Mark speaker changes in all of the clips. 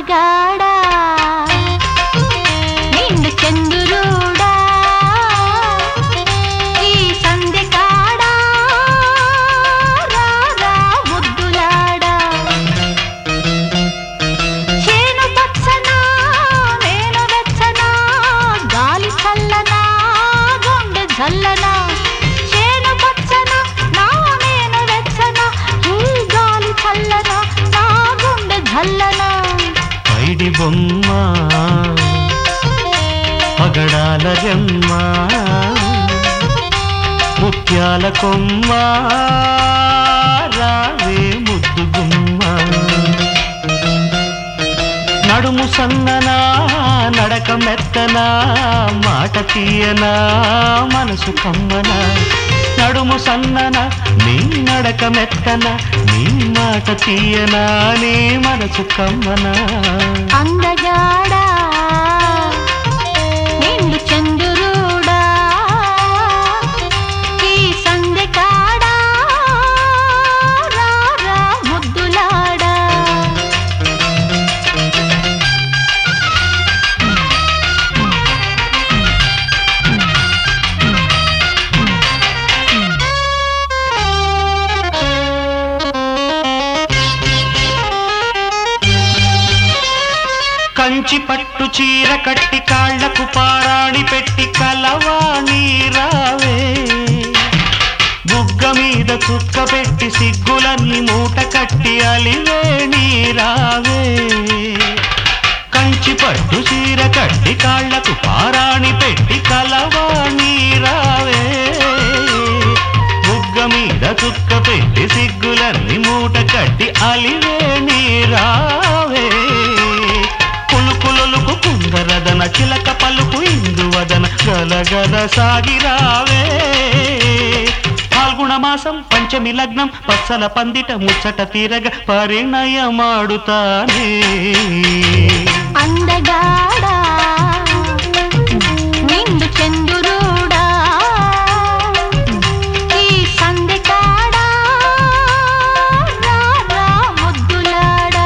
Speaker 1: అందగాడా నిండు చంద్రుడా ఈ సంధ్య కాడా రా రా ముద్దులాడా చేను పచ్చనా నేను వెచ్చనా గాలి చల్లనా గుండె జల్లనా చేను పచ్చనా నా నేను వెచ్చనా ఈ గాలి చల్లనా నా గుండె జల్లనా
Speaker 2: పైడి బొమ్మ పగడాల జమ్మ ముత్యాల కొమ్మ రావే ముద్దు గుమ్మ నడుము సన్ననా నడక మెత్తనా మాట తీయనా మనసు కమ్మనా నడుము సన్నన నీ నడక మెత్తన నీ మాట తీయనా నీ మనసు కమ్మనా
Speaker 1: అందగాడా నిండు చంద్రుడా ఈ సంధ్య కాడా రా రా ముద్దులాడా
Speaker 2: కంచి పట్టు చీర కట్టి కాళ్లకు పారాణి పెట్టి కలవాణి రావే బుగ్గ మీద చుక్క పెట్టి సిగ్గులన్నీ మూట కట్టి అలివే రావే కంచి పట్టు చీర కట్టి కాళ్లకు పారాణి పెట్టి కలవాణి రావే బుగ్గ మీద చుక్క పెట్టి సిగ్గులన్నీ మూట కట్టి అలివే రావే కులుకులొలుకు కుందరదన చిలక పలుకు ఇందువదన గలగల సాగిరావే ఫాల్గుణ మాసం పంచమి లగ్నం పచ్చల పందిట ముచ్చట తీరగ పరిణయమాడుతానే
Speaker 1: అందగాడా నిండు చంద్రుడా ఈ సంధ్య కాడా రా రా ముద్దులాడా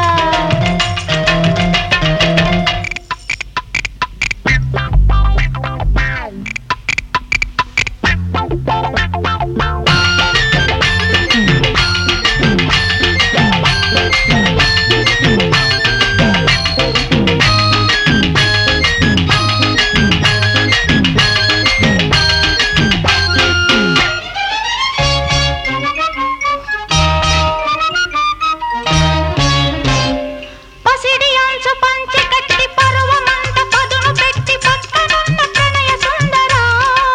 Speaker 1: పసిడి అంచు పంచె కట్టి పరువమంత పదును పెట్టి పక్కనున్న ప్రణయ సుందరా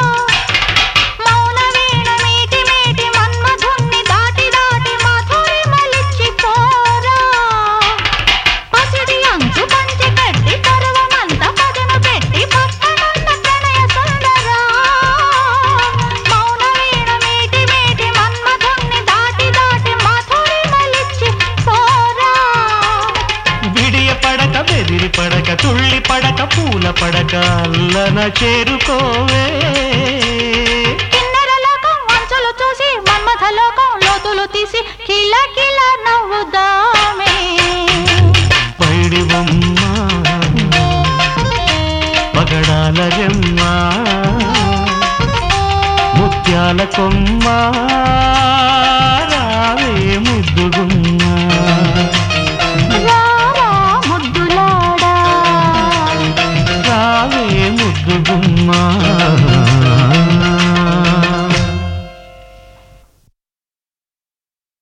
Speaker 1: మౌన వీణ మీటి మీటి మన్మధుణ్ణి దాటి దాటి మధురి మలిచి పోరా పసిడి అంచు పంచె కట్టి పరువమంత పదును పెట్టి పక్కనున్న ప్రణయ సుందరా మౌన వీణ మీటి మీటి మన్మధుణ్ణి దాటి దాటి మధురి మలిచి పోరా
Speaker 2: విడియ పడక బెదిరి పడక తుళ్ళి పడక పూల పడక అల్లన చేరుకోవే
Speaker 1: కిన్నెర లోకం వంచులు చూసి మన్మథ లోకం లోతులు తీసి కిల కిల నవ్వుదామే
Speaker 2: పైడి బొమ్మ పగడాల జమ్మ ముత్యాల కొమ్మ రావే ముద్దుగుమ్మ
Speaker 1: రారా ముద్దులాడా
Speaker 2: రావే ముద్దుగుమ్మ